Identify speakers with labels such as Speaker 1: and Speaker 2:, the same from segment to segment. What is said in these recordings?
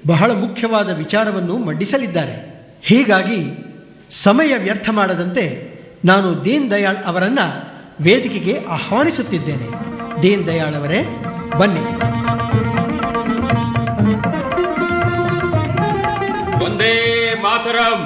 Speaker 1: ಬಹಳ ಮುಖ್ಯವಾದ ವಿಚಾರವನ್ನು ಮಂಡಿಸಲಿದ್ದಾರೆ ಹೀಗಾಗಿ ಸಮಯ ವ್ಯರ್ಥ ಮಾಡದಂತೆ ನಾನು ದೀನ್ ದಯಾಳ್ ಅವರನ್ನು ವೇದಿಕೆಗೆ ಆಹ್ವಾನಿಸುತ್ತಿದ್ದೇನೆ ದೀನ್ ದಯಾಳ್ ಅವರೇ ಬನ್ನಿ
Speaker 2: ಒಂದೇ ಮಾತರಂ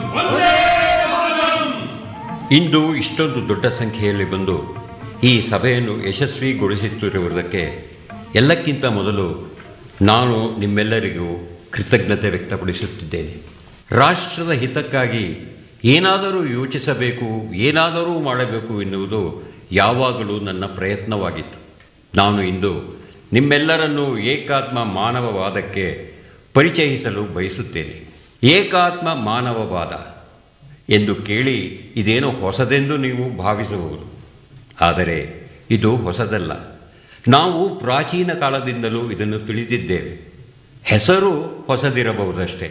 Speaker 2: ಇಂದು ಇಷ್ಟೊಂದು ದೊಡ್ಡ ಸಂಖ್ಯೆಯಲ್ಲಿ ಬಂದು ಈ ಸಭೆಯನ್ನು ಯಶಸ್ವಿಗೊಳಿಸುತ್ತಿರುವುದಕ್ಕೆ ಎಲ್ಲಕ್ಕಿಂತ ಮೊದಲು ನಾನು ನಿಮ್ಮೆಲ್ಲರಿಗೂ ಕೃತಜ್ಞತೆ ವ್ಯಕ್ತಪಡಿಸುತ್ತಿದ್ದೇನೆ ರಾಷ್ಟ್ರದ ಹಿತಕ್ಕಾಗಿ ಏನಾದರೂ ಯೋಚಿಸಬೇಕು ಏನಾದರೂ ಮಾಡಬೇಕು ಎನ್ನುವುದು ಯಾವಾಗಲೂ ನನ್ನ ಪ್ರಯತ್ನವಾಗಿತ್ತು ನಾನು ಇಂದು ನಿಮ್ಮೆಲ್ಲರನ್ನೂ ಏಕಾತ್ಮ ಮಾನವವಾದಕ್ಕೆ ಪರಿಚಯಿಸಲು ಬಯಸುತ್ತೇನೆ ಏಕಾತ್ಮ ಮಾನವವಾದ ಎಂದು ಕೇಳಿ ಇದೇನೋ ಹೊಸದೆಂದು ನೀವು ಭಾವಿಸಬಹುದು ಆದರೆ ಇದು ಹೊಸದಲ್ಲ ನಾವು ಪ್ರಾಚೀನ ಕಾಲದಿಂದಲೂ ಇದನ್ನು ತಿಳಿದಿದ್ದೇವೆ ಹೆಸರು ಹೊಸದಿರಬಹುದಷ್ಟೇ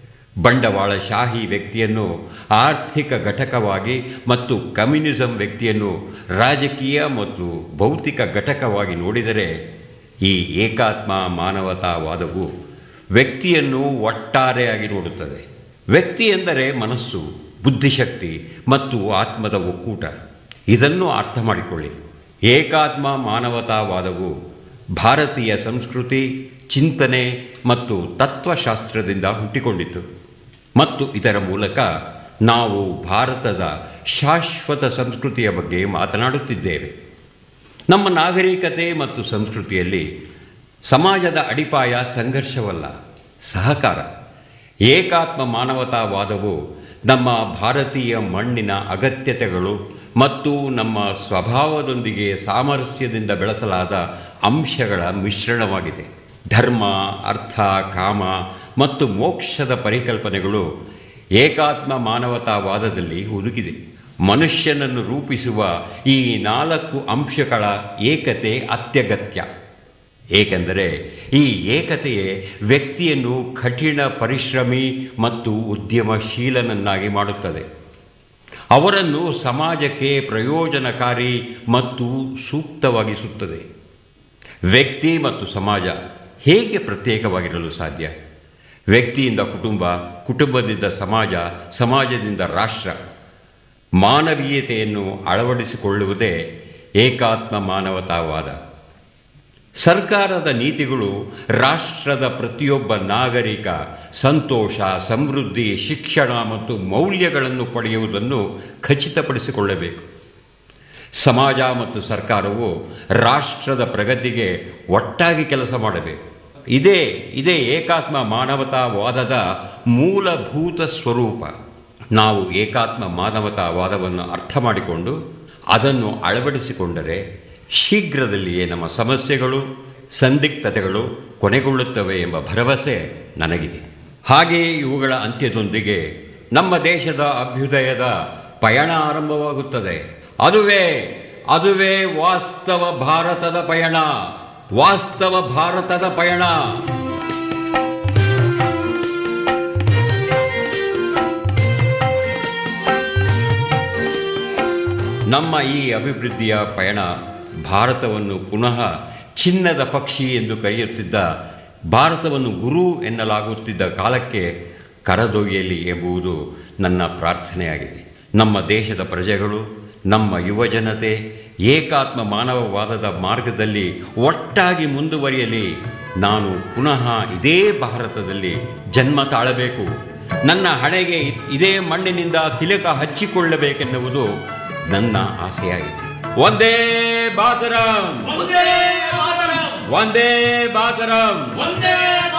Speaker 2: ಬಂಡವಾಳಶಾಹಿ ವ್ಯಕ್ತಿಯನ್ನು ಆರ್ಥಿಕ ಘಟಕವಾಗಿ ಮತ್ತು ಕಮ್ಯುನಿಸಂ ವ್ಯಕ್ತಿಯನ್ನು ರಾಜಕೀಯ ಮತ್ತು ಭೌತಿಕ ಘಟಕವಾಗಿ ನೋಡಿದರೆ ಈ ಏಕಾತ್ಮ ಮಾನವತಾವಾದವು ವ್ಯಕ್ತಿಯನ್ನು ಒಟ್ಟಾರೆಯಾಗಿ ನೋಡುತ್ತದೆ ವ್ಯಕ್ತಿ ಎಂದರೆ ಮನಸ್ಸು ಬುದ್ಧಿಶಕ್ತಿ ಮತ್ತು ಆತ್ಮದ ಒಕ್ಕೂಟ ಇದನ್ನು ಅರ್ಥ ಮಾಡಿಕೊಳ್ಳಿ ಏಕಾತ್ಮ ಮಾನವತಾವಾದವು ಭಾರತೀಯ ಸಂಸ್ಕೃತಿ ಚಿಂತನೆ ಮತ್ತು ತತ್ವಶಾಸ್ತ್ರದಿಂದ ಹುಟ್ಟಿಕೊಂಡಿತು ಮತ್ತು ಇದರ ಮೂಲಕ ನಾವು ಭಾರತದ ಶಾಶ್ವತ ಸಂಸ್ಕೃತಿಯ ಬಗ್ಗೆ ಮಾತನಾಡುತ್ತಿದ್ದೇವೆ ನಮ್ಮ ನಾಗರಿಕತೆ ಮತ್ತು ಸಂಸ್ಕೃತಿಯಲ್ಲಿ ಸಮಾಜದ ಅಡಿಪಾಯ ಸಂಘರ್ಷವಲ್ಲ ಸಹಕಾರ ಏಕಾತ್ಮ ಮಾನವತಾವಾದವು ನಮ್ಮ ಭಾರತೀಯ ಮಣ್ಣಿನ ಅಗತ್ಯತೆಗಳು ಮತ್ತು ನಮ್ಮ ಸ್ವಭಾವದೊಂದಿಗೆ ಸಾಮರಸ್ಯದಿಂದ ಬೆಳೆಸಲಾದ ಅಂಶಗಳ ಮಿಶ್ರಣವಾಗಿದೆ ಧರ್ಮ ಅರ್ಥ ಕಾಮ ಮತ್ತು ಮೋಕ್ಷದ ಪರಿಕಲ್ಪನೆಗಳು ಏಕಾತ್ಮ ಮಾನವತಾವಾದದಲ್ಲಿ ಹುದುಗಿದೆ ಮನುಷ್ಯನನ್ನು ರೂಪಿಸುವ ಈ ನಾಲ್ಕು ಅಂಶಗಳ ಏಕತೆ ಅತ್ಯಗತ್ಯ ಏಕೆಂದರೆ ಈ ಏಕತೆಯೇ ವ್ಯಕ್ತಿಯನ್ನು ಕಠಿಣ ಪರಿಶ್ರಮಿ ಮತ್ತು ಉದ್ಯಮಶೀಲನನ್ನಾಗಿ ಮಾಡುತ್ತದೆ ಅವರನ್ನು ಸಮಾಜಕ್ಕೆ ಪ್ರಯೋಜನಕಾರಿ ಮತ್ತು ಸೂಕ್ತವಾಗಿಸುತ್ತದೆ ವ್ಯಕ್ತಿ ಮತ್ತು ಸಮಾಜ ಹೇಗೆ ಪ್ರತ್ಯೇಕವಾಗಿರಲು ಸಾಧ್ಯ ವ್ಯಕ್ತಿಯಿಂದ ಕುಟುಂಬ ಕುಟುಂಬದಿಂದ ಸಮಾಜ ಸಮಾಜದಿಂದ ರಾಷ್ಟ್ರ ಮಾನವೀಯತೆಯನ್ನು ಅಳವಡಿಸಿಕೊಳ್ಳುವುದೇ ಏಕಾತ್ಮ ಮಾನವತಾವಾದ ಸರ್ಕಾರದ ನೀತಿಗಳು ರಾಷ್ಟ್ರದ ಪ್ರತಿಯೊಬ್ಬ ನಾಗರಿಕ ಸಂತೋಷ ಸಮೃದ್ಧಿ ಶಿಕ್ಷಣ ಮತ್ತು ಮೌಲ್ಯಗಳನ್ನು ಪಡೆಯುವುದನ್ನು ಖಚಿತಪಡಿಸಿಕೊಳ್ಳಬೇಕು ಸಮಾಜ ಮತ್ತು ಸರ್ಕಾರವು ರಾಷ್ಟ್ರದ ಪ್ರಗತಿಗೆ ಒಟ್ಟಾಗಿ ಕೆಲಸ ಮಾಡಬೇಕು ಇದೇ ಇದೇ ಏಕಾತ್ಮ ಮಾನವತಾವಾದದ ಮೂಲಭೂತ ಸ್ವರೂಪ ನಾವು ಏಕಾತ್ಮ ಮಾನವತಾವಾದವನ್ನು ಅರ್ಥ ಮಾಡಿಕೊಂಡು ಅದನ್ನು ಅಳವಡಿಸಿಕೊಂಡರೆ ಶೀಘ್ರದಲ್ಲಿಯೇ ನಮ್ಮ ಸಮಸ್ಯೆಗಳು ಸಂದಿಗ್ಧತೆಗಳು ಕೊನೆಗೊಳ್ಳುತ್ತವೆ ಎಂಬ ಭರವಸೆ ನನಗಿದೆ ಹಾಗೆಯೇ ಇವುಗಳ ಅಂತ್ಯದೊಂದಿಗೆ ನಮ್ಮ ದೇಶದ ಅಭ್ಯುದಯದ ಪಯಣ ಆರಂಭವಾಗುತ್ತದೆ ಅದುವೇ ಅದುವೇ ವಾಸ್ತವ ಭಾರತದ ಪಯಣ ವಾಸ್ತವ ಭಾರತದ ಪಯಣ ನಮ್ಮ ಈ ಅಭಿವೃದ್ಧಿಯ ಪಯಣ ಭಾರತವನ್ನು ಪುನಃ ಚಿನ್ನದ ಪಕ್ಷಿ ಎಂದು ಕರೆಯುತ್ತಿದ್ದ ಭಾರತವನ್ನು ಗುರು ಎನ್ನಲಾಗುತ್ತಿದ್ದ ಕಾಲಕ್ಕೆ ಕರೆದೊಯ್ಯಲಿ ಎಂಬುದು ನನ್ನ ಪ್ರಾರ್ಥನೆಯಾಗಿದೆ ನಮ್ಮ ದೇಶದ ಪ್ರಜೆಗಳು ನಮ್ಮ ಯುವಜನತೆ ಏಕಾತ್ಮ ಮಾನವವಾದದ ಮಾರ್ಗದಲ್ಲಿ ಒಟ್ಟಾಗಿ ಮುಂದುವರಿಯಲಿ ನಾನು ಪುನಃ ಇದೇ ಭಾರತದಲ್ಲಿ ಜನ್ಮ ತಾಳಬೇಕು ನನ್ನ ಹಣೆಗೆ ಇದೇ ಮಣ್ಣಿನಿಂದ ತಿಲಕ ಹಚ್ಚಿಕೊಳ್ಳಬೇಕೆನ್ನುವುದು ನನ್ನ ಆಸೆಯಾಗಿದೆ ಒಂದೇ ಬಾತರಂ
Speaker 3: ಒಂದೇ ಮಾತರಂ
Speaker 2: ಒಂದೇ ಬಾತರಂ
Speaker 3: ಒಂದೇ